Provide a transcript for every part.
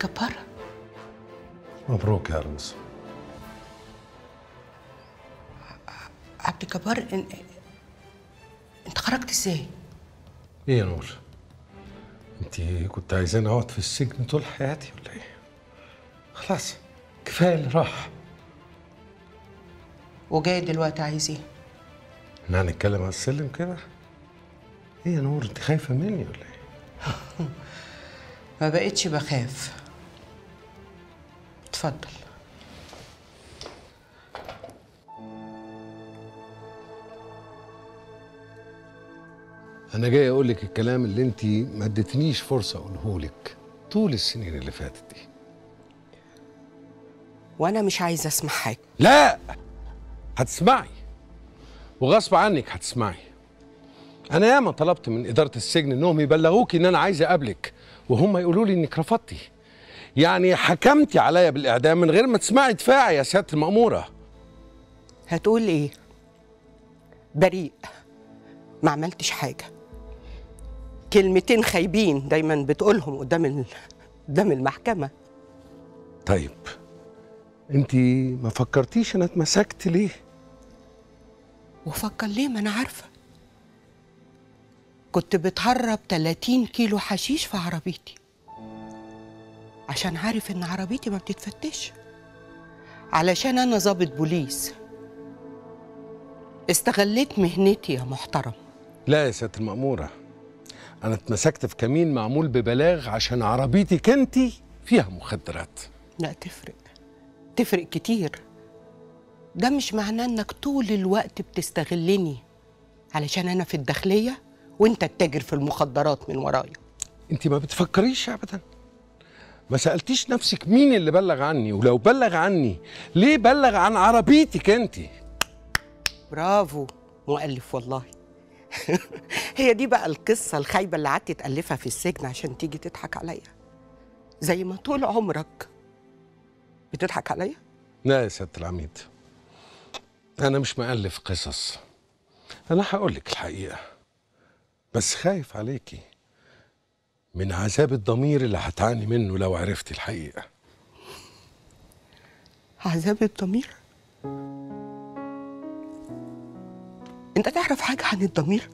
الجبار مبروك يا عروس عبد الجبار إن... انت خرجت ازاي ايه يا نور انت كنت عايزاني اقعد في السجن طول حياتي ولا ايه خلاص كفايه اللي راح وجاي دلوقتي عايز ايه احنا هنتكلم على السلم كده ايه يا نور انت خايفه مني ولا ايه ما بقتش بخاف اتفضل انا جاي اقول لك الكلام اللي انت ما اديتنيش فرصه اقوله لك طول السنين اللي فاتت دي وانا مش عايزه اسمع حاجه لا هتسمعي وغصب عنك هتسمعي انا ياما طلبت من اداره السجن انهم يبلغوكي ان انا عايز اقابلك وهم يقولوا لي انك رفضتي يعني حكمتي عليا بالاعدام من غير ما تسمعي دفاعي يا سياده الماموره هتقول ايه بريء ما عملتش حاجه كلمتين خايبين دايما بتقولهم قدام ال... قدام المحكمه طيب انت ما فكرتيش انا اتمسكت ليه وفكر ليه ما انا عارفه كنت بتهرب 30 كيلو حشيش في عربيتي عشان عارف ان عربيتي ما بتتفتش علشان انا ضابط بوليس استغليت مهنتي يا محترم لا يا سياده الماموره انا اتمسكت في كمين معمول ببلاغ عشان عربيتك انت فيها مخدرات لا تفرق تفرق كتير ده مش معناه انك طول الوقت بتستغلني علشان انا في الداخليه وانت التاجر في المخدرات من ورايا انت ما بتفكريش ابدا ما سالتيش نفسك مين اللي بلغ عني ولو بلغ عني ليه بلغ عن عربيتك انت برافو مؤلف والله هي دي بقى القصة الخايبة اللي قعدت تألفها في السجن عشان تيجي تضحك عليا زي ما طول عمرك بتضحك عليا لا يا سياده العميد انا مش مؤلف قصص انا هقول لك الحقيقه بس خايف عليكي من عذاب الضمير اللي هتعاني منه لو عرفتي الحقيقه عذاب الضمير انت تعرف حاجة عن الضمير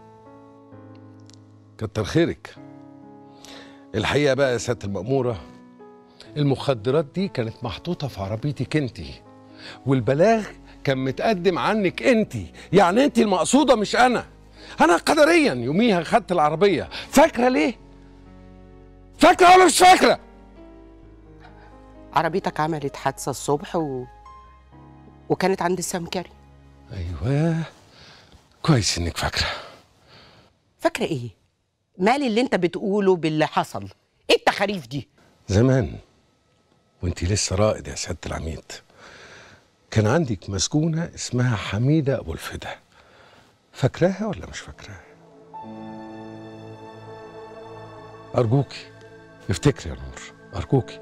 كتر خيرك الحقيقه بقى يا سياده الماموره المخدرات دي كانت محطوطه في عربيتك انت والبلاغ كان متقدم عنك انت يعني انت المقصوده مش انا انا قدريا يوميها خدت العربيه فاكره ليه فاكره ولا مش فاكره عربيتك عملت حادثة الصبح و... وكانت عند السمكري ايوه كويس انك فاكره فاكرة ايه؟ مالي اللي انت بتقوله باللي حصل ايه التخاريف دي؟ زمان وانت لسه رائد يا سياده العميد كان عندك مسجونه اسمها حميده ابو الفدا فاكراها ولا مش فاكراها ارجوكي افتكري يا نور ارجوكي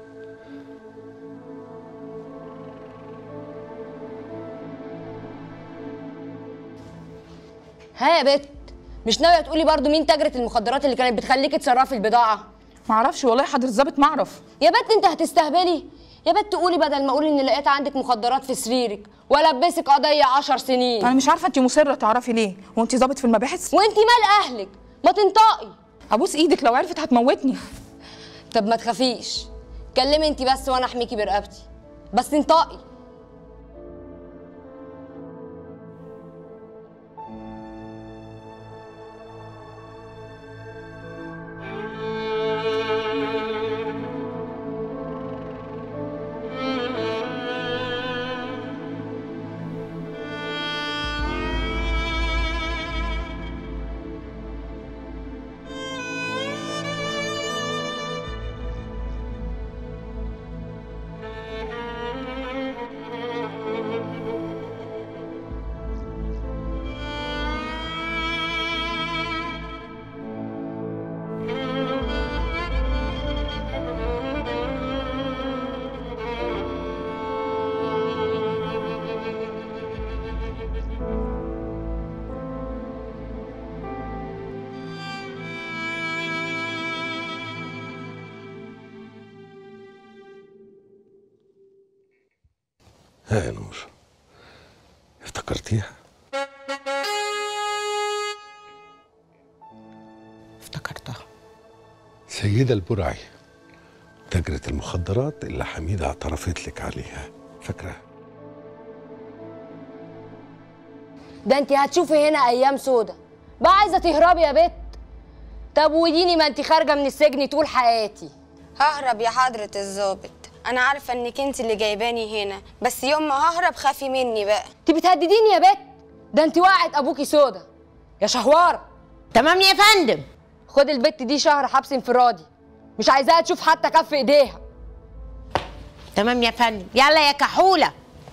ها يا بت مش ناويه تقولي برضو مين تاجرة المخدرات اللي كانت بتخليكي تصرفي البضاعه معرفش والله حضرة الظابط ما اعرف يا بت انت هتستهبلي يا بت تقولي بدل ما اقول ان لقيت عندك مخدرات في سريرك والبسك قضيه عشر سنين انا مش عارفه انت مصره تعرفي ليه وانت ظابط في المباحث وانت مال اهلك ما تنطقي ابوس ايدك لو عرفت هتموتني طب ما تخافيش كلمي انت بس وانا احميكي برقبتي بس انطقي ها يا نور افتكرتيها افتكرتها سيدة البرعي تاجرة المخدرات اللي حميدة اعترفت لك عليها فاكرة ده انت هتشوفي هنا ايام سودا بقى عايزه تهربي يا بت طب وديني ما انت خارجه من السجن طول حياتي ههرب يا حضرة الظابط أنا عارفة إنك أنت اللي جايباني هنا بس يوم ما ههرب خافي مني بقى انت بتهدديني يا بت ده انت وقعت ابوكي سودا يا شهوار تمام يا فندم خد البت دي شهر حبس انفرادي مش عايزاها تشوف حتى كف ايديها تمام يا فندم يلا يا كحولة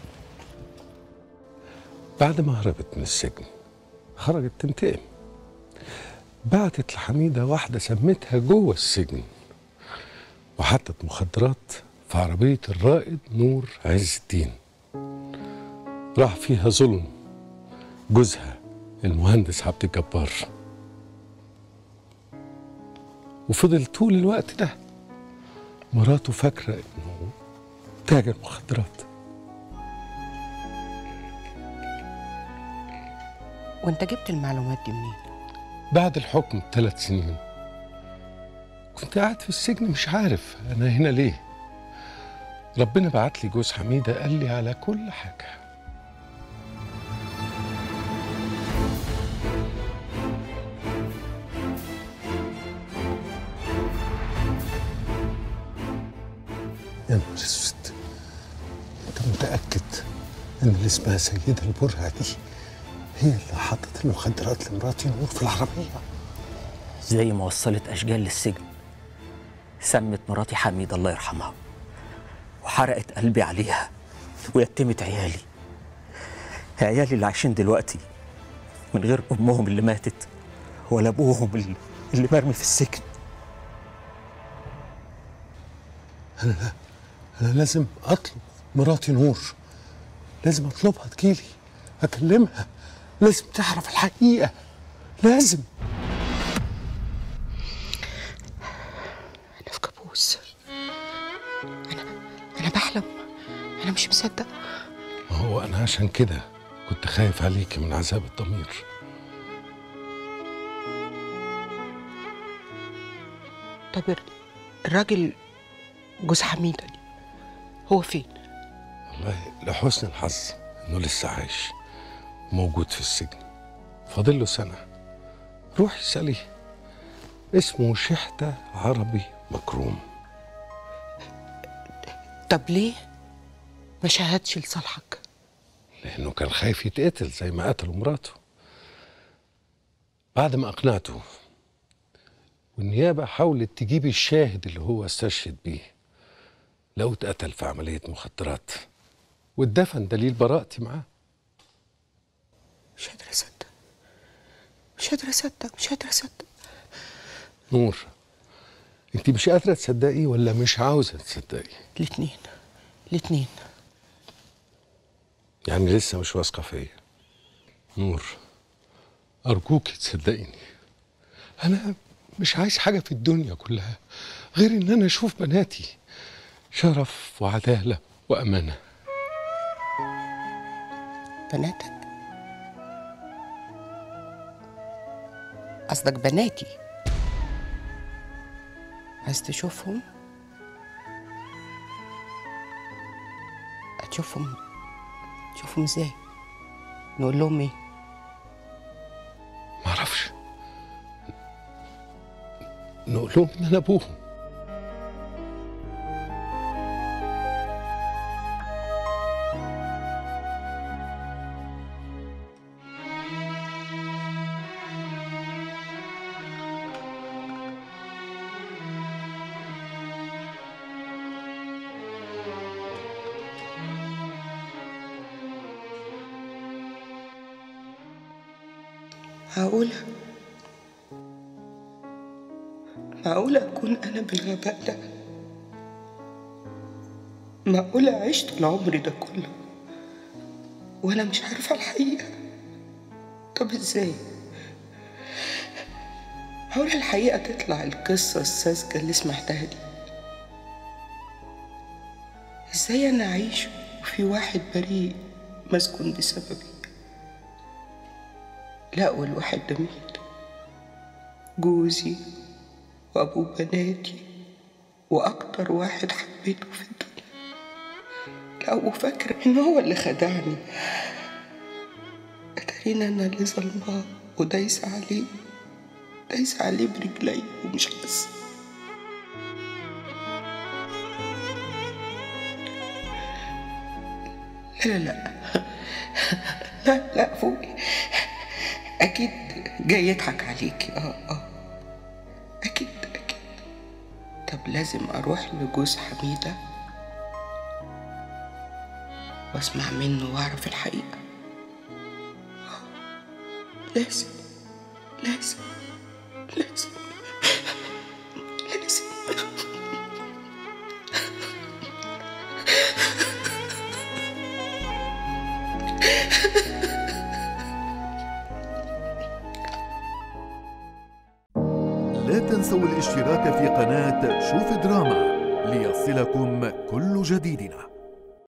بعد ما هربت من السجن خرجت تنتقم بعتت لحميدة واحدة سمتها جوه السجن وحطت مخدرات في عربية الرائد نور عز الدين راح فيها ظلم جوزها المهندس عبد الجبار وفضل طول الوقت ده مراته فاكرة انه تاجر مخدرات وانت جبت المعلومات دي منين بعد الحكم بثلاث سنين كنت قاعد في السجن مش عارف انا هنا ليه ربنا بعت لي جوز حميده قال لي على كل حاجه يا نهار اسود انت متاكد ان اللي اسمها سيده البرهه دي هي اللي حطت المخدرات لمراتي نور في العربيه زي ما وصلت أشجال للسجن سمت مراتي حميد الله يرحمها وحرقت قلبي عليها ويتمت عيالي عيالي اللي عايشين دلوقتي من غير أمهم اللي ماتت ولا أبوهم اللي, اللي مرمي في السجن انا لازم اطلب مراتي نور لازم اطلبها تجيلي اكلمها لازم تعرف الحقيقه لازم انا في كابوس انا انا بحلم انا مش مصدق ما هو انا عشان كده كنت خايف عليك من عذاب الضمير طب الراجل جوز حميده دي هو فين والله لحسن الحظ انه لسه عايش موجود في السجن فاضل له سنه روح اساليه اسمه شحته عربي مكروم طب ليه ما شهدش لصالحك لانه كان خايف يتقتل زي ما قتلوا مراته بعد ما اقنعته والنيابه حاولت تجيب الشاهد اللي هو استشهد بيه لو اتقتل في عمليه مخدرات واتدفن دليل براءتي معاه مش قادره اصدق مش قادره اصدق مش قادره اصدق نور انت مش قادره تصدقي ولا مش عاوزه تصدقي الاتنين الاتنين يعني لسه مش واثقه فيا نور ارجوك تصدقيني انا مش عايز حاجه في الدنيا كلها غير ان انا اشوف بناتي شرف وعداله وامانه بناتك قصدك بناتي عايز تشوفهم هتشوفهم تشوفهم ازاي نقول لهم ايه معرفش نقول لهم ان انا ابوهم معقولة معقولة أكون أنا بالغباء ده معقولة عشت العمر ده كله وأنا مش عارفة الحقيقة طب إزاي معقولة الحقيقة تطلع القصة الساذجة اللي سمعتها دي إزاي أنا أعيش وفي واحد بريء مسجون بسببي لا والواحد ده مين جوزي وأبو بناتي وأكتر واحد حبيته في الدنيا لا وفاكرة إن هو اللي خدعني أتارينا أنا اللي ظلماه ودايسة عليه دايسة عليه برجلي ومش حاسة لا لا لا لا لا فوقي أكيد جاي يضحك عليكي اه اه أكيد أكيد طب لازم أروح لجوز حميدة وأسمع منه وأعرف الحقيقة آه، لازم لازم لازم لازم لا تنسوا الاشتراك في قناة شوف دراما ليصلكم كل جديدنا